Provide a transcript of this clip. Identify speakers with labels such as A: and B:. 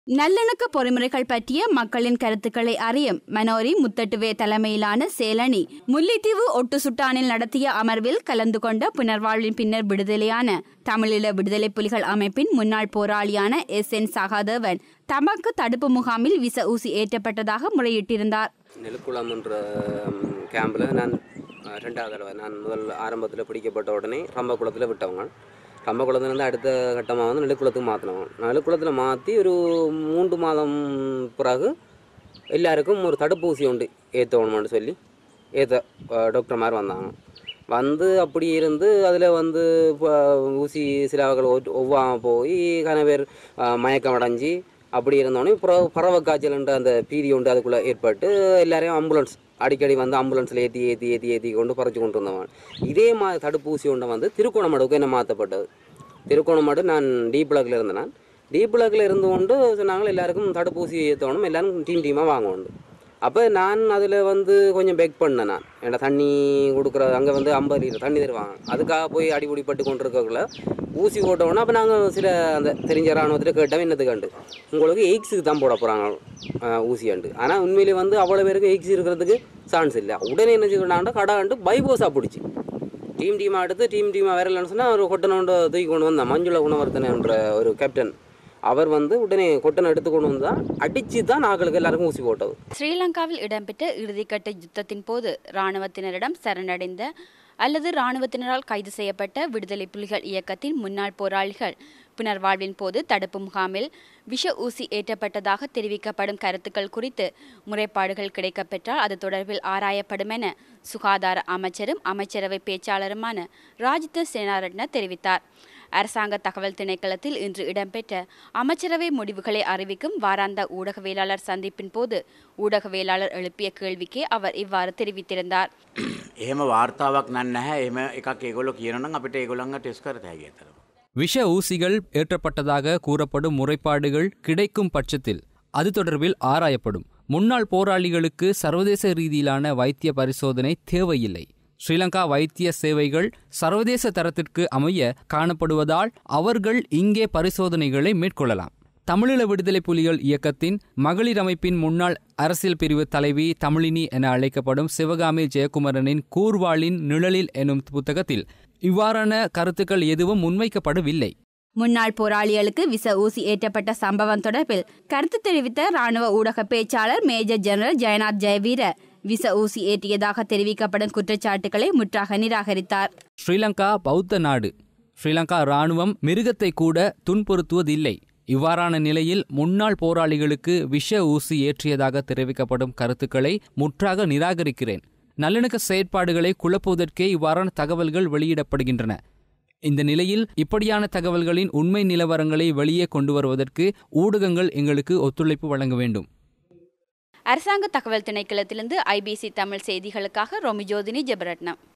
A: நல்லிணக்க பொறிமுறைகள் பற்றிய மக்களின் கருத்துக்களை அறியும் மனோரி முத்தட்டுவே தலைமையிலான சேலனி முல்லைத்தீவு ஒட்டு சுட்டானில் நடத்திய அமர்வில் கலந்து கொண்ட புனர்வாழ்வின் பின்னர் விடுதலையான தமிழீழ விடுதலை புலிகள் அமைப்பின் முன்னாள் போராளியான எஸ் என் சகாதேவன் தமக்கு தடுப்பு முகாமில் விச ஊசி ஏற்றப்பட்டதாக முறையிட்டிருந்தார்
B: நெலுக்குளம் என்ற கேம்பில் நான் அஹ், ரெண்டாவது தடவை நான் முதல் ஆரம்பத்தில் பிடிக்கப்பட்ட உடனே ரம்பக்குளத்தில் விட்டவங்க ரம்பக்குளத்துலேருந்து அடுத்த கட்டமாக வந்து நெலுக்குளத்துக்கு மாற்றினவங்க நெலுக்குளத்தில் மாற்றி ஒரு மூன்று மாதம் பிறகு எல்லாருக்கும் ஒரு தடுப்பூசி உண்டு ஏற்றணும்னு சொல்லி ஏற்ற டாக்டர் மாதிரி வந்தாங்க வந்து அப்படி இருந்து அதில் வந்து இப்போ ஊசி சிலாக்கள் ஒவ்வாமல் போய் கன பேர் அஹ், மயக்கம் அடைஞ்சு அப்படி இருந்தோடனே பறவை பறவை காய்ச்சல்ன்ற அந்த பீதி உண்டு அதுக்குள்ளே ஏற்பட்டு எல்லாரையும் ஆம்புலன்ஸ் அடிக்கடி வந்து ஆம்புலன்ஸில் ஏற்றி ஏற்றி ஏற்றி ஏற்றி கொண்டு பறிச்சு கொண்டு வந்தவன் இதே மாதிரி தடுப்பூசி ஒன்றை வந்து திருக்கோணமடுக்கு என்ன மாற்றப்பட்டது திருக்கோணமடு நான் டி பிளாக்ல இருந்தேன் நான் டி பிளாக்ல இருந்து கொண்டு சொன்னாங்க எல்லாருக்கும் தடுப்பூசி ஏற்றணும் எல்லாரும் டீம் டீமாக வாங்க உண்டு அப்போ நான் அதில் வந்து கொஞ்சம் பெக் பண்ணேன் நான் ஏன்னா தண்ணி கொடுக்குற அங்கே வந்து ஐம்பது லிட்டர் தண்ணி தருவாங்க அதுக்காக போய் அடிபடி பட்டு கொண்டு இருக்கக்குள்ள ஊசி போட்டோன்னா அப்போ நாங்கள் சில அந்த தெரிஞ்ச இராணுவத்தில் கேட்டோம் என்னத்துக்காண்டு உங்களுக்கு எய்க்ஸுக்கு தான் போட போகிறாங்க ஊசியாண்டு ஆனால் உண்மையிலே வந்து அவ்வளோ பேருக்கு எய்க்ஸ் இருக்கிறதுக்கு சான்ஸ் இல்லை உடனே என்ன செய்யணாண்டா கடை கண்டு பைபோஸாக பிடிச்சி டீம் டீமாக எடுத்து டீம் டீமாக வரலன்னு சொன்னால் ஒரு கொட்டனோட தூக்கி கொண்டு வந்தான் மஞ்சுள குணவர்த்தன என்ற ஒரு கேப்டன் அவர் வந்து உடனே கொட்டனை எடுத்து கொண்டு வந்தால் அடித்து தான் நாங்களுக்கு எல்லாருக்கும் ஊசி போட்டது
A: ஸ்ரீலங்காவில் இடம்பெற்ற இறுதிக்கட்ட யுத்தத்தின் போது இராணுவத்தினரிடம் சரணடைந்த அல்லது இராணுவத்தினரால் கைது செய்யப்பட்ட விடுதலை புலிகள் இயக்கத்தின் முன்னாள் போராளிகள் புனர்வாழ்வின் போது தடுப்பு முகாமில் விஷ ஊசி ஏற்றப்பட்டதாக தெரிவிக்கப்படும் கருத்துக்கள் குறித்து முறைப்பாடுகள் கிடைக்கப்பெற்றால் அது தொடர்பில் ஆராயப்படும் என சுகாதார அமைச்சரும் அமைச்சரவை பேச்சாளருமான ராஜித சேனாரட்ன தெரிவித்தார் அரசாங்க தகவல் திணைக்களத்தில் இன்று இடம்பெற்ற அமைச்சரவை முடிவுகளை அறிவிக்கும் வாராந்த ஊடகவியலாளர் சந்திப்பின் போது ஊடகவியலாளர் எழுப்பிய கேள்விக்கே அவர் இவ்வாறு தெரிவித்திருந்தார்
C: එහෙම වාර්තාවක් නන්න හැ එම එකක් ඒගොලො කියනනම් අපිට ඒගොළන්ග ටෙස් කර හැගේ තරම.
D: விஷ ஊசிகள் ஏற்றப்பட்டதாக கூறப்படும் முறைப்பாடுகள் கிடைக்கும் பட்சத்தில் அது தொடர்பில் ஆராயப்படும் முன்னாள் போராளிகளுக்கு சர்வதேச ரீதியிலான வைத்திய பரிசோதனை தேவையில்லை ஸ்ரீலங்கா வைத்திய சேவைகள் சர்வதேச தரத்திற்கு அமைய காணப்படுவதால் அவர்கள் இங்கே பரிசோதனைகளை மேற்கொள்ளலாம் தமிழீழ விடுதலை புலிகள் இயக்கத்தின் மகளிர் அமைப்பின் முன்னாள் அரசியல் பிரிவு தலைவி தமிழினி என அழைக்கப்படும் சிவகாமி ஜெயக்குமரனின் கூர்வாளின் நிழலில் எனும் புத்தகத்தில் இவ்வாறான கருத்துக்கள் எதுவும் முன்வைக்கப்படவில்லை
A: முன்னாள் போராளிகளுக்கு விச ஊசி ஏற்றப்பட்ட சம்பவம் தொடர்பில் கருத்து தெரிவித்த ராணுவ ஊடக பேச்சாளர் மேஜர் ஜெனரல் ஜெயநாத் ஜெயவீர விச ஊசி ஏற்றியதாக தெரிவிக்கப்படும் குற்றச்சாட்டுகளை முற்றாக நிராகரித்தார்
D: ஸ்ரீலங்கா பௌத்த நாடு ஸ்ரீலங்கா இராணுவம் மிருகத்தை கூட துன்புறுத்துவதில்லை இவ்வாறான நிலையில் முன்னாள் போராளிகளுக்கு விஷ ஊசி ஏற்றியதாக தெரிவிக்கப்படும் கருத்துக்களை முற்றாக நிராகரிக்கிறேன் நல்லிணக்க செயற்பாடுகளை குழப்புவதற்கே இவ்வாறான தகவல்கள் வெளியிடப்படுகின்றன இந்த நிலையில் இப்படியான தகவல்களின் உண்மை நிலவரங்களை வெளியே கொண்டு வருவதற்கு ஊடகங்கள் எங்களுக்கு ஒத்துழைப்பு வழங்க வேண்டும்
A: அரசாங்க தகவல் திணைக்களத்திலிருந்து ஐபிசி தமிழ் செய்திகளுக்காக ரோமிஜோதினி ஜெபரட்னம்